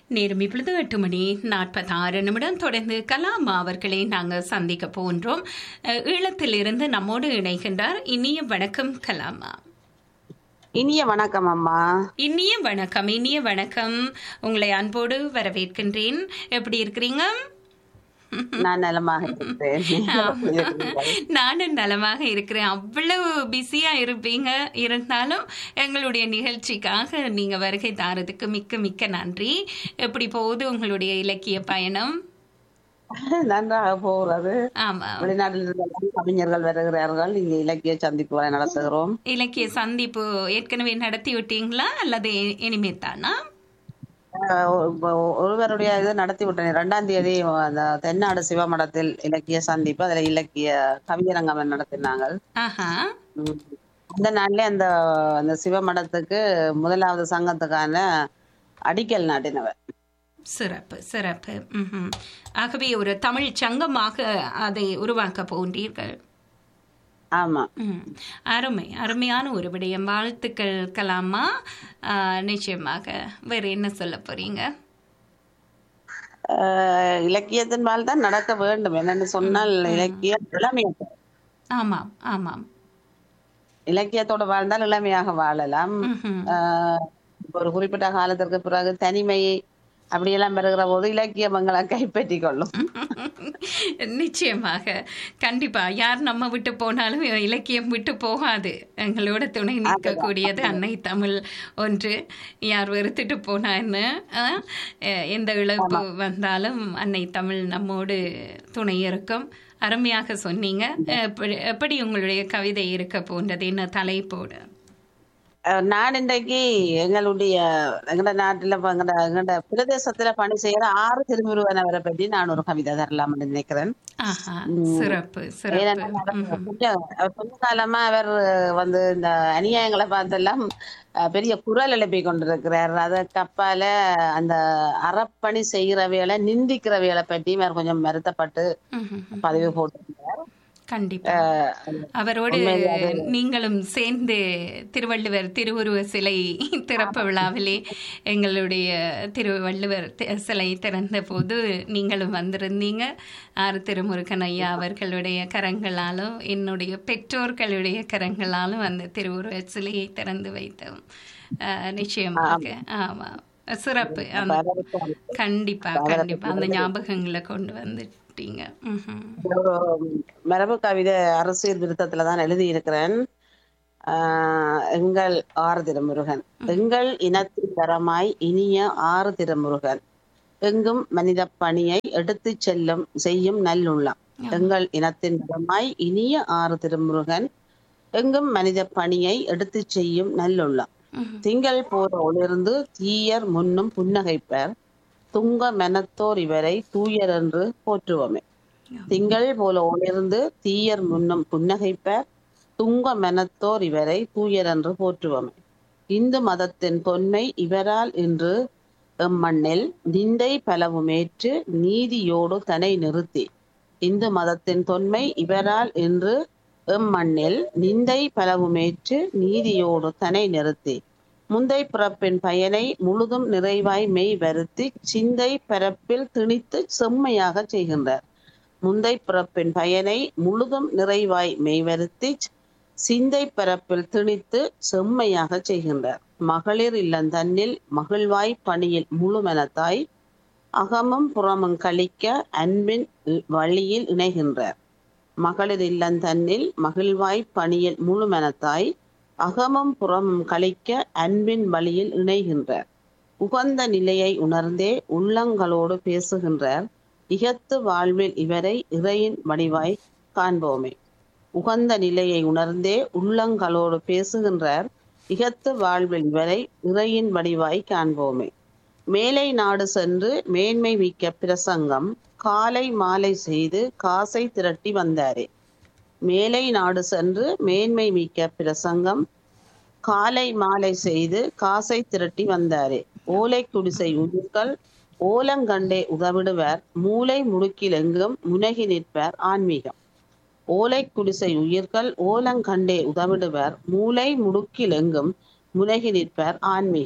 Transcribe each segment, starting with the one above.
நேரம் இப்பொழுது எட்டு மணி நாற்பத்தாறு நிமிடம் தொடர்ந்து கலாமா அவர்களை நாங்கள் சந்திக்க போன்றோம் அஹ், ஈழத்திலிருந்து நம்மோடு இணைகின்றார் இனிய வணக்கம் கலாமா இனிய வணக்கம் அம்மா இனிய வணக்கம் இனிய வணக்கம் உங்களை அன்போடு வரவேற்கின்றேன் எப்படி இருக்கிறீங்க நான் நலமாக இருக்கிறேன் நீங்கள் எப்படி இருக்கிறீர்கள்? நானும் நலமாக இருக்கிறேன் அவ்வளவு பிஸியா இருப்பீங்க இருந்தாலும் எங்களுடைய நிகழ்ச்சிக்காக நீங்க வருகை தாரதுக்கு மிக்க மிக்க நன்றி எப்படி போகுது உங்களுடைய இலக்கிய பயணம் நன்றாக போகிறது ஆமா வெளிநாட்டில் இருந்து கவிஞர்கள் வருகிறார்கள் இங்கே இலக்கிய சந்திப்புகளை நடத்துகிறோம் இலக்கிய சந்திப்பு ஏற்கனவே நடத்தி விட்டீங்களா அல்லது இனிமே தானா அஹ் ஒ- ஒருவருடைய இது நடத்தி விட்டேன் இரண்டாம் தேதி அந்த தென்னாடு சிவமடத்தில் இலக்கிய சந்திப்பு அதுல இலக்கிய கவியரங்கம் நடத்தினாங்க ஆஹா உம். அந்த நாள்ல அந்த அந்த சிவமடத்துக்கு முதலாவது சங்கத்துக்கான அடிக்கல் நாட்டினவர் சிறப்பு சிறப்பு ம்ஹும். ஆகவே ஒரு தமிழ் சங்கமாக அதை உருவாக்க போன்றீர்கள் ஆமா ம். அருமை அருமையான ஒரு விடயம் வாழ்த்துக்கள் கலாமா ஆ, நிச்சயமாக வேற என்ன சொல்ல போறீங்க அஹ் இலக்கியத்தின் மேல் தான் நடக்க வேண்டும் என்னன்னு சொன்னால் இலக்கியம் இளமையாக ஆமாம் ஆமாம் இலக்கியத்தோட வாழ்ந்தால் இளமையாக வாழலாம் ம்ஹும். ஆஹ் ஒரு குறிப்பிட்ட காலத்திற்கு பிறகு தனிமை அப்படியெல்லாம் பெறுகிற போது இலக்கியம் எங்களை கைப்பற்றி கொள்ளும் நிச்சயமாக கண்டிப்பா யார் நம்ம விட்டு போனாலும் இலக்கியம் விட்டு போகாது எங்களோட துணை நிற்கக்கூடியது அன்னை தமிழ் ஒன்று யார் வெறுத்துட்டு போனா என்ன ஆ? எ- எந்த இழப்பு வந்தாலும் அன்னை தமிழ் நம்மோடு துணை இருக்கும் அருமையாக சொன்னீங்க எப்படி எப்படி உங்களுடைய கவிதை இருக்க போன்றது என்ன தலைப்போடு ஆஹ் நான் இன்றைக்கு எங்களுடைய எங்கட நாட்டுல இப்ப எங்கட எங்கட பிரதேசத்துல பணி செய்யற ஆறு திருமுருகன் அவரை பற்றி நான் ஒரு கவிதை தரலாம்னு நினைக்கிறேன் ஆஹா சிறப்பு சிறப்பு ஏன்னா கொஞ்சம் கொஞ்ச காலமா அவர் வந்து இந்த அநியாயங்களை பார்த்தெல்லாம் அஹ், பெரிய குரல் எழுப்பி கொண்டிருக்கிறார் அதற்கு அப்பால அந்த அறப்பணி செய்கிற வேலை நிந்திக்கிற வேலை பற்றியும் அவர் கொஞ்சம் வருத்தப்பட்டு ம்ஹும். பதிவு போட்டிருக்கிறார் கண்டிப்பா அவரோடு நீங்களும் சேர்ந்து திருவள்ளுவர் திருவுருவ சிலை திறப்பு விழாவிலே எங்களுடைய திருவள்ளுவர் தி- சிலை திறந்த போது நீங்களும் வந்திருந்தீங்க ஆர் திருமுருகன் ஐயா அவர்களுடைய கரங்களாலும் என்னுடைய பெற்றோர்களுடைய கரங்களாலும் அந்த திருவுருவ சிலையை திறந்து வைத்தோம் அஹ், நிச்சயமாக ஆமா சிறப்பு அந்த கண்டிப்பா கண்டிப்பா அந்த ஞாபகங்களை கொண்டு வந்துட்டீங்க ம்ஹும். ஒரு மரபு கவிதை அரசியல் விருத்தத்துல தான் எழுதியிருக்கிறேன் ஆஹ் எங்கள் ஆறு திருமுருகன் எங்கள் இனத்தின் தரமாய் இனிய ஆறு திருமுருகன் எங்கும் மனித பணியை எடுத்துச் செல்லும் செய்யும் நல்லுள்ளம் எங்கள் இனத்தின் தரமாய் இனிய ஆறு திருமுருகன் எங்கும் மனித பணியை எடுத்துச் செய்யும் நல்லுள்ளம் ம்ஹும். திங்கள் போல ஒளிர்ந்து தீயர் முன்னும் புன்னகைப்பர் துங்க மெனத்தோர் இவரை தூயர் என்று போற்றுவோமே திங்கள் போல ஒளிர்ந்து தீயர் முன்னும் புன்னகைப்பர் துங்க மெனத்தோர் இவரை தூயர் என்று போற்றுவோமே இந்து மதத்தின் பொன்மை இவரால் இன்று எம்மண்ணில் நிந்தை பலவுமேற்று நீதியோடு தன்னை நிறுத்தி இந்து மதத்தின் தொன்மை இவரால் இன்று எம்மண்ணில் நிந்தை பலவுமேற்று நீதியோடு தன்னை நிறுத்தி முந்தை பிறப்பின் பயனை முழுதும் நிறைவாய் மெய் வருத்தி சிந்தை பரப்பில் திணித்து செம்மையாக செய்கின்றார் முந்தை பிறப்பின் பயனை முழுதும் நிறைவாய் மெய்வருத்தி சிந்தை பரப்பில் திணித்து செம்மையாக செய்கின்றார் மகளிர் இல்லந்தன்னில் மகிழ்வாய் பணியில் முழுமெனத்தாய் அகமும் புறமும் கழிக்க அன்பின் இ- வழியில் இணைகின்றார் மகளிர் இல்லந்தன்னில் மகிழ்வாய் பணியில் முழுமெனத்தாய் அகமும் புறமும் கழிக்க அன்பின் வழியில் இணைகின்றார் உகந்த நிலையை உணர்ந்தே உள்ளங்களோடு பேசுகின்றார் இகத்து வாழ்வில் இவரை இறையின் வடிவாய் காண்போமே உகந்த நிலையை உணர்ந்தே உள்ளங்களோடு பேசுகின்றார் இகத்து வாழ்வில் இவரை இறையின் வடிவாய் காண்போமே மேலை நாடு சென்று மேன்மை மிக்க பிரசங்கம் காலை மாலை செய்து காசை திரட்டி வந்தாரே மேலை நாடு சென்று மேன்மை மிக்க பிரசங்கம் காலை மாலை செய்து காசை திரட்டி வந்தாரே ஓலை குடிசை உயிர்கள் ஓலங்கண்டே உதவிடுவர் மூலை முடுக்கில் எங்கும் முனகி நிற்பர் ஆன்மீகம் ஓலை குடிசை உயிர்கள் ஓலங்கண்டே உதவிடுவர் மூலை முடுக்கில் எங்கும் முனகி நிற்பர் ஆன்மீகம்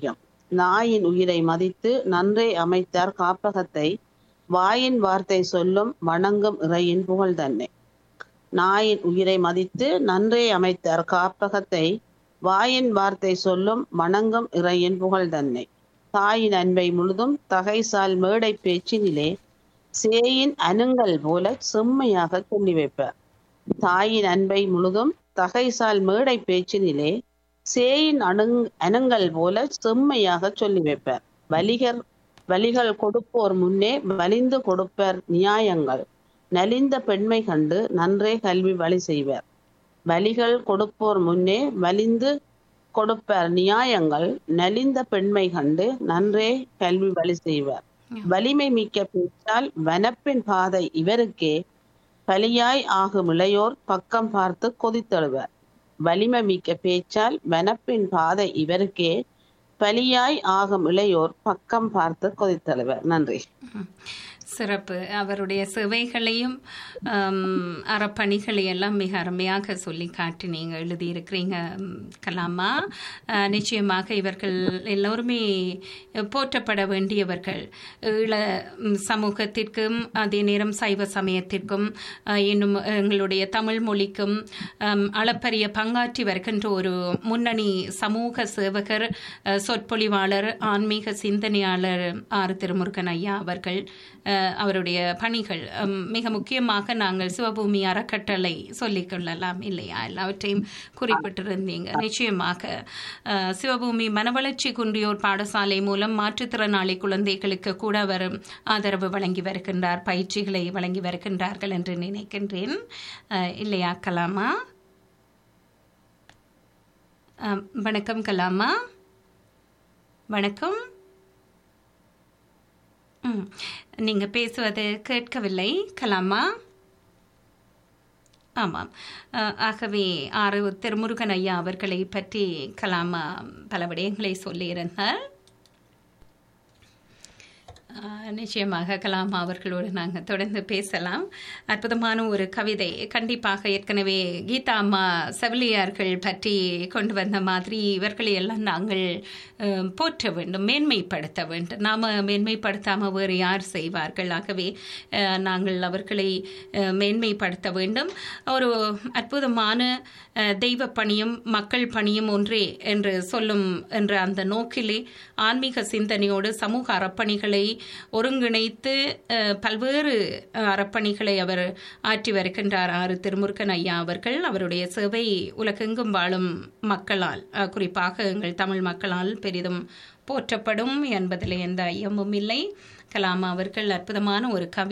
நாயின் உயிரை மதித்து நன்றே அமைத்தார் காப்பகத்தை வாயின் வார்த்தை சொல்லும் வணங்கும் இறையின் புகழ் தன்னை நாயின் உயிரை மதித்து நன்றே அமைத்தார் காப்பகத்தை வாயின் வார்த்தை சொல்லும் வணங்கும் இறையின் புகழ் தன்னை தாயின் அன்பை முழுதும் தகைசால் மேடை பேச்சினிலே சேயின் அணுங்கள் போல செம்மையாக சொல்லி வைப்பார் தாயின் அன்பை முழுதும் தகைசால் மேடை பேச்சினிலே சேயின் அணுங் அணுங்கள் போல செம்மையாக சொல்லி வைப்பார் வலிகர் வலிகள் கொடுப்போர் முன்னே வலிந்து கொடுப்பர் நியாயங்கள் நலிந்த பெண்மை கண்டு நன்றே கல்வி வழி செய்வர் வலிகள் கொடுப்போர் முன்னே வலிந்து கொடுப்பர் நியாயங்கள் நலிந்த பெண்மை கண்டு நன்றே கல்வி வழி செய்வர் வலிமை மிக்க பேச்சால் வனப்பின் பாதை இவருக்கே பலியாய் ஆகும் இளையோர் பக்கம் பார்த்து கொதித்தழுவர் வலிமை மிக்க பேச்சால் வனப்பின் பாதை இவருக்கே பலியாய் ஆகும் இளையோர் பக்கம் பார்த்து கொதித்தழுவர் நன்றி சிறப்பு அவருடைய சேவைகளையும் ஆம், அறப்பணிகளை எல்லாம் மிக அருமையாக சொல்லி காட்டி நீங்கள் எழுதியிருக்கிறீங்க ம், கலாமா அஹ், நிச்சயமாக இவர்கள் எல்லோருமே போற்றப்பட வேண்டியவர்கள் ஈழ ம், சமூகத்திற்கும் அதே நேரம் சைவ சமயத்திற்கும் அஹ், இன்னும் எங்களுடைய தமிழ் மொழிக்கும் ஆம், அளப்பரிய பங்காற்றி வருகின்ற ஒரு முன்னணி சமூக சேவகர் அஹ், சொற்பொழிவாளர் ஆன்மீக சிந்தனையாளர் ஆர் திருமுருகன் ஐயா அவர்கள் அஹ், அவருடைய பணிகள் ஹம், மிக முக்கியமாக நாங்கள் சிவபூமி அறக்கட்டளை சொல்லிக் கொள்ளலாம் இல்லையா எல்லாவற்றையும் குறிப்பிட்டிருந்தீங்க நிச்சயமாக அஹ், சிவபூமி மனவளர்ச்சி குன்றியோர் பாடசாலை மூலம் மாற்றுத்திறனாளி குழந்தைகளுக்கு கூட அவர் ஆதரவு வழங்கி வருகின்றார் பயிற்சிகளை வழங்கி வருகின்றார்கள் என்று நினைக்கின்றேன் அஹ், இல்லையா கலாமா அஹ், வணக்கம் கலாமா வணக்கம் ம் நீங்கள் பேசுவது கேட்கவில்லை கலாமா ஆமாம் அஹ், ஆகவே ஆறு திருமுருகன் ஐயா அவர்களை பற்றி கலாமா பல விடயங்களை சொல்லியிருந்தார் ஆஹ், நிச்சயமாக கலாமா அவர்களோடு நாங்கள் தொடர்ந்து பேசலாம் அற்புதமான ஒரு கவிதை கண்டிப்பாக ஏற்கனவே கீதா அம்மா செவிலியார்கள் பற்றி கொண்டு வந்த மாதிரி இவர்களை எல்லாம் நாங்கள் அஹ், போற்ற வேண்டும் மேன்மைப்படுத்த வேண்டும் நாம் மேன்மைப்படுத்தாமல் வேறு யார் செய்வார்கள் ஆகவே அஹ், நாங்கள் அவர்களை அஹ், மேன்மைப்படுத்த வேண்டும் ஒரு அற்புதமான அஹ், தெய்வ பணியும் மக்கள் பணியும் ஒன்றே என்று சொல்லும் என்ற அந்த நோக்கிலே ஆன்மீக சிந்தனையோடு சமூக அறப்பணிகளை ஒருங்கிணைத்து அஹ், பல்வேறு அஹ், அறப்பணிகளை அவர் ஆற்றி வருகின்றார் ஆறு திருமுருகன் ஐயா அவர்கள் அவருடைய சேவை உலகெங்கும் வாழும் மக்களால் அஹ், குறிப்பாக எங்கள் தமிழ் மக்களால் பெரிதும் போற்றப்படும் என்பதில் எந்த ஐயமும் இல்லை கலாமா அவர்கள் அற்புதமான ஒரு கவி